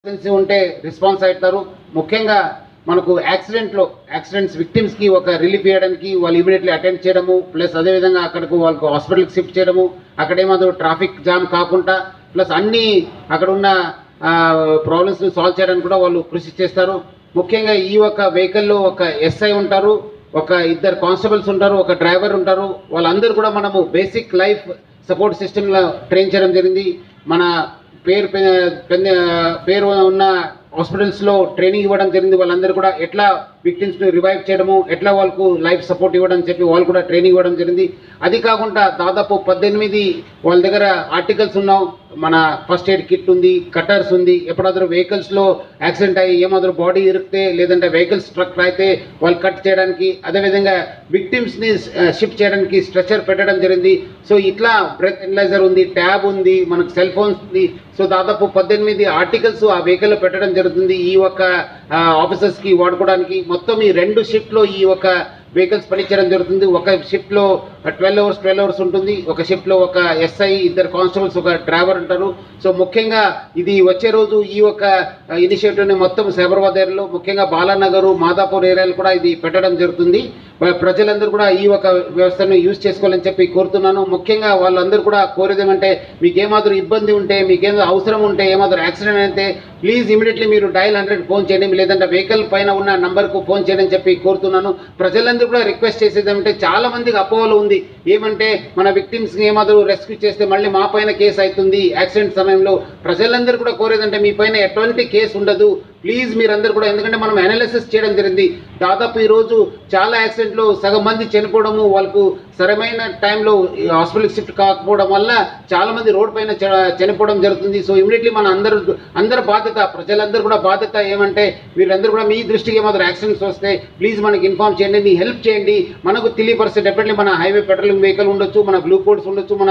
emergency ఉంటే response అవుతారు ముఖ్యంగా మనకు యాక్సిడెంట్లో యాక్సిడెంట్స్ విక్టిమ్స్కి ఒక రిలీఫ్ ఇవ్వడానికి వాళ్ళు ఇమీడియట్లీ అటెండ్ చేయడము ప్లస్ అదేవిధంగా అక్కడకు వాళ్ళకు హాస్పిటల్కి షిఫ్ట్ చేయడము అక్కడ ఏమాదో ట్రాఫిక్ జామ్ కాకుండా ప్లస్ అన్ని అక్కడ ఉన్న ప్రాబ్లమ్స్ని సాల్వ్ చేయడానికి కూడా వాళ్ళు కృషి చేస్తారు ముఖ్యంగా ఈ ఒక వెహికల్లో ఒక ఎస్ఐ ఉంటారు ఒక ఇద్దరు కానిస్టేబుల్స్ ఉంటారు ఒక డ్రైవర్ ఉంటారు వాళ్ళందరూ కూడా మనము బేసిక్ లైఫ్ సపోర్ట్ సిస్టమ్లో ట్రైన్ చేయడం జరిగింది మన పేరు పె- పెన్- పేరు ఉన్న హాస్పిటల్స్లో ట్రైనింగ్ ఇవ్వడం జరిగింది వాళ్ళందరూ కూడా ఎట్లా విక్టిమ్స్ని రివైవ్ చేయడము ఎట్లా వాళ్ళకు లైఫ్ సపోర్ట్ ఇవ్వడం చెప్పి వాళ్ళు కూడా ట్రైనింగ్ ఇవ్వడం జరిగింది అది కాకుండా దాదాపు పద్దెనిమిది వాళ్ళ దగ్గర ఆర్టికల్స్ ఉన్నాం మన ఫస్ట్ ఎయిడ్ కిట్ ఉంది కట్టర్స్ ఉంది ఎప్పుడాದರೂ వెహికల్స్లో యాక్సిడెంట్ అయ్యి ఏమాದರೂ బాడీ ఇరికితే లేదంటే వెహికల్స్ స్ట్రక్ అయితే వాళ్ళు కట్ చేయడానికి అదేవిధంగా విక్టిమ్స్ని షిఫ్ట్ చేయడానికి స్ట్రెచర్ పెట్టడం జరిగింది సో ఇట్లా బ్రెత్ ఎనలైజర్ ఉంది ట్యాబ్ ఉంది మనకు సెల్ ఫోన్స్ ఉంది సో దాదాపు పద్దెనిమిది ఆర్టికల్స్ ఆ వెహికల్లో పెట్టడం జరుగుతుంది ఈ ఒక ఆఫీసర్స్కి వాడుకోవడానికి మొత్తం ఈ రెండు షిఫ్ట్లో ఈ ఒక వెహికల్స్ పనిచేయడం జరుగుతుంది ఒక షిఫ్ట్లో ట్వెల్వ్ అవర్స్ ట్వెల్వ్ అవర్స్ ఉంటుంది ఒక షిఫ్ట్లో ఒక ఎస్ఐ ఇద్దరు కానిస్టేబుల్స్ ఒక డ్రైవర్ ఉంటారు సో ముఖ్యంగా ఇది వచ్చే రోజు ఈ యొక్క ఇనిషియేటివ్ని మొత్తం సైబరాబాద్ ఏరియాలో ముఖ్యంగా బాలానగరు మాదాపూర్ ఏరియాలో కూడా ఇది పెట్టడం జరుగుతుంది ప్ర- ప్రజలందరూ కూడా ఈ ఒక వ్యవస్థను యూజ్ చేసుకోవాలని చెప్పి కోరుతున్నాను ముఖ్యంగా వాళ్ళందరూ కూడా కోరేది ఏమంటే మీకు ఏమాత్రం ఇబ్బంది ఉంటే మీకు ఏదో అవసరం ఉంటే ఏమాత్రం యాక్సిడెంట్ అయితే ప్లీజ్ ఇమీడియట్లీ మీరు డైల్ హండ్రెడ్ ఫోన్ చేయండి లేదంటే వెహికల్ పైన ఉన్న నంబర్కు ఫోన్ చేయడం చెప్పి కోరుతున్నాను ప్రజలందరూ కూడా రిక్వెస్ట్ చేసేది ఏమంటే చాలా మందికి అపోహలు ఉంది ఏమంటే మన విక్టిమ్స్ని ఏమాత్రం రెస్క్యూ చేస్తే మళ్ళీ మా పైన కేసు అవుతుంది యాక్సిడెంట్ సమయంలో ప్రజలందరూ కూడా కోరేదంటే మీ పైన ఎటువంటి కేసు ఉండదు ప్లీజ్ మీరందరూ కూడా ఎందుకంటే మనం అనాలిసిస్ చేయడం జరిగింది దాదాపు ఈరోజు చాలా యాక్సిడెంట్లో సగం మంది చనిపోవడము వాళ్ళకు సరైన టైంలో హాస్పిటల్కి షిఫ్ట్ కాకపోవడం వల్ల చాలా మంది రోడ్ పైన చ- చనిపోవడం జరుగుతుంది సో ఇమీడియట్లీ మన అందరూ అందరి బాధ్యత ప్రజలందరూ కూడా బాధ్యత ఏమంటే వీళ్ళందరూ కూడా మీ దృష్టికి ఏమాత్రం యాక్సిడెంట్స్ వస్తే ప్లీజ్ మనకి ఇన్ఫార్మ్ చేయండి మీ హెల్ప్ చేయండి మనకు తెలియపరిస్తే డెఫినెట్లీ మన హైవే పెట్రోలింగ్ వెహికల్ ఉండొచ్చు మన బ్లూ కోడ్స్ ఉండొచ్చు మన